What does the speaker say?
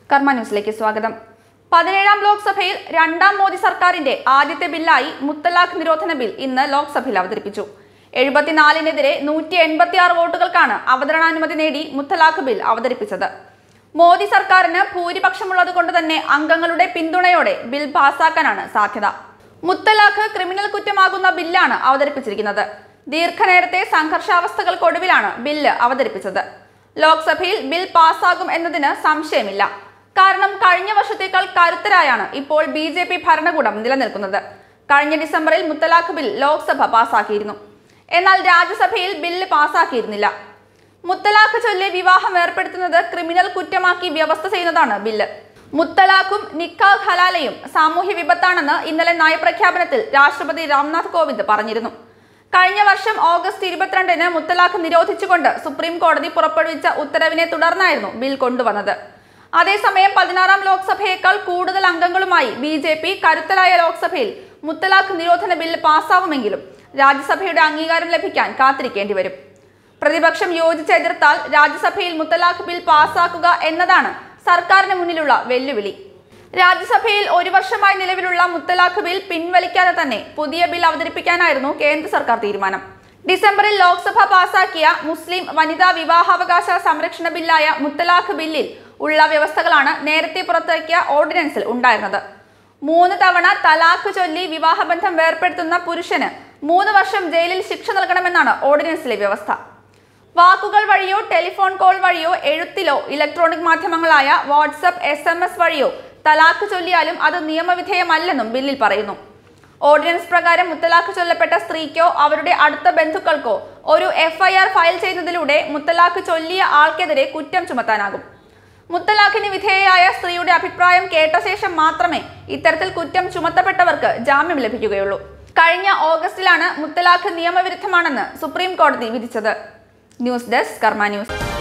കർമ്മ ന്യൂസിലേക്ക് സ്വാഗതം പതിനേഴാം ലോക്സഭയിൽ രണ്ടാം മോദി സർക്കാരിന്റെ ആദ്യത്തെ ബില്ലായി മുത്തലാഖ് നിരോധന ബിൽ ഇന്ന് ലോക്സഭയിൽ അവതരിപ്പിച്ചു എഴുപത്തിനാലിനെതിരെ നൂറ്റി എൺപത്തി ആറ് വോട്ടുകൾക്കാണ് അവതരണാനുമതി നേടി മുത്തലാഖ് ബിൽ അവതരിപ്പിച്ചത് മോദി സർക്കാരിന് ഭൂരിപക്ഷമുള്ളത് കൊണ്ട് തന്നെ അംഗങ്ങളുടെ പിന്തുണയോടെ ബിൽ പാസാക്കാനാണ് സാധ്യത മുത്തലാഖ് ക്രിമിനൽ കുറ്റമാകുന്ന ബില്ലാണ് അവതരിപ്പിച്ചിരിക്കുന്നത് ദീർഘനേരത്തെ സംഘർഷാവസ്ഥകൾക്കൊടുവിലാണ് ബില്ല് അവതരിപ്പിച്ചത് ലോക്സഭയിൽ ബിൽ പാസ്സാകും എന്നതിന് സംശയമില്ല കാരണം കഴിഞ്ഞ വർഷത്തേക്കാൾ കരുത്തരായാണ് ഇപ്പോൾ ബി ജെ പി ഭരണകൂടം നിലനിൽക്കുന്നത് കഴിഞ്ഞ ഡിസംബറിൽ മുത്തലാഖ് ബിൽ ലോക്സഭ പാസാക്കിയിരുന്നു എന്നാൽ രാജ്യസഭയിൽ ബില്ല് പാസാക്കിയിരുന്നില്ല മുത്തലാഖ് ചൊല്ലി വിവാഹം ഏർപ്പെടുത്തുന്നത് ക്രിമിനൽ കുറ്റമാക്കി വ്യവസ്ഥ ചെയ്യുന്നതാണ് ബില്ല് മുത്തലാഖും നിക്കാഹ് ഹലാലയും സാമൂഹ്യ വിപത്താണെന്ന് ഇന്നലെ നയപ്രഖ്യാപനത്തിൽ രാഷ്ട്രപതി രാംനാഥ് കോവിന്ദ് പറഞ്ഞിരുന്നു കഴിഞ്ഞ വർഷം ഓഗസ്റ്റ് ഇരുപത്തിരണ്ടിന് മുത്തലാഖ് നിരോധിച്ചുകൊണ്ട് സുപ്രീം കോടതി പുറപ്പെടുവിച്ച ഉത്തരവിനെ തുടർന്നായിരുന്നു ബിൽ കൊണ്ടുവന്നത് അതേസമയം പതിനാറാം ലോക്സഭയേക്കാൾ കൂടുതൽ അംഗങ്ങളുമായി ബി ജെ പി കരുത്തരായ ലോക്സഭയിൽ മുത്തലാഖ് നിരോധന ബിൽ പാസ്സാവുമെങ്കിലും രാജ്യസഭയുടെ അംഗീകാരം ലഭിക്കാൻ കാത്തിരിക്കേണ്ടി വരും പ്രതിപക്ഷം യോജിച്ച് എതിർത്താൽ രാജ്യസഭയിൽ മുത്തലാഖ് ബിൽ പാസ്സാക്കുക എന്നതാണ് സർക്കാരിന് മുന്നിലുള്ള വെല്ലുവിളി രാജ്യസഭയിൽ ഒരു വർഷമായി നിലവിലുള്ള മുത്തലാഖ് ബിൽ പിൻവലിക്കാതെ തന്നെ പുതിയ ബിൽ അവതരിപ്പിക്കാനായിരുന്നു കേന്ദ്ര സർക്കാർ തീരുമാനം ഡിസംബറിൽ ലോക്സഭ പാസാക്കിയ മുസ്ലിം വനിതാ വിവാഹാവകാശ സംരക്ഷണ ബില്ലായ മുത്തലാഖ് ബില്ലിൽ ഉള്ള വ്യവസ്ഥകളാണ് നേരത്തെ പുറത്തിറക്കിയ ഓർഡിനൻസിൽ ഉണ്ടായിരുന്നത് മൂന്ന് തവണ തലാഖ് ചൊല്ലി വിവാഹബന്ധം വേർപ്പെടുത്തുന്ന പുരുഷന് മൂന്ന് വർഷം ജയിലിൽ ശിക്ഷ നൽകണമെന്നാണ് ഓർഡിനൻസിലെ വ്യവസ്ഥ വാക്കുകൾ വഴിയോ ടെലിഫോൺ കോൾ വഴിയോ എഴുത്തിലോ ഇലക്ട്രോണിക് മാധ്യമങ്ങളായ വാട്സപ്പ് എസ് എം എസ് വഴിയോ തലാഖ് ചൊല്ലിയാലും അത് നിയമവിധേയമല്ലെന്നും ബില്ലിൽ പറയുന്നു ഓർഡിനൻസ് പ്രകാരം മുത്തലാഖ് ചൊല്ലപ്പെട്ട സ്ത്രീക്കോ അവരുടെ അടുത്ത ബന്ധുക്കൾക്കോ ഒരു എഫ്ഐആർ ഫയൽ ചെയ്യുന്നതിലൂടെ മുത്തലാഖ് ചൊല്ലിയ ആൾക്കെതിരെ കുറ്റം ചുമത്താനാകും മുത്തലാഖിന് വിധേയയായ സ്ത്രീയുടെ അഭിപ്രായം കേട്ട ശേഷം മാത്രമേ ഇത്തരത്തിൽ കുറ്റം ചുമത്തപ്പെട്ടവർക്ക് ജാമ്യം ലഭിക്കുകയുള്ളൂ കഴിഞ്ഞ ഓഗസ്റ്റിലാണ് മുത്തലാഖ് നിയമവിരുദ്ധമാണെന്ന് സുപ്രീം കോടതി വിധിച്ചത് ന്യൂസ് ഡെസ്ക് കർമ്മ ന്യൂസ്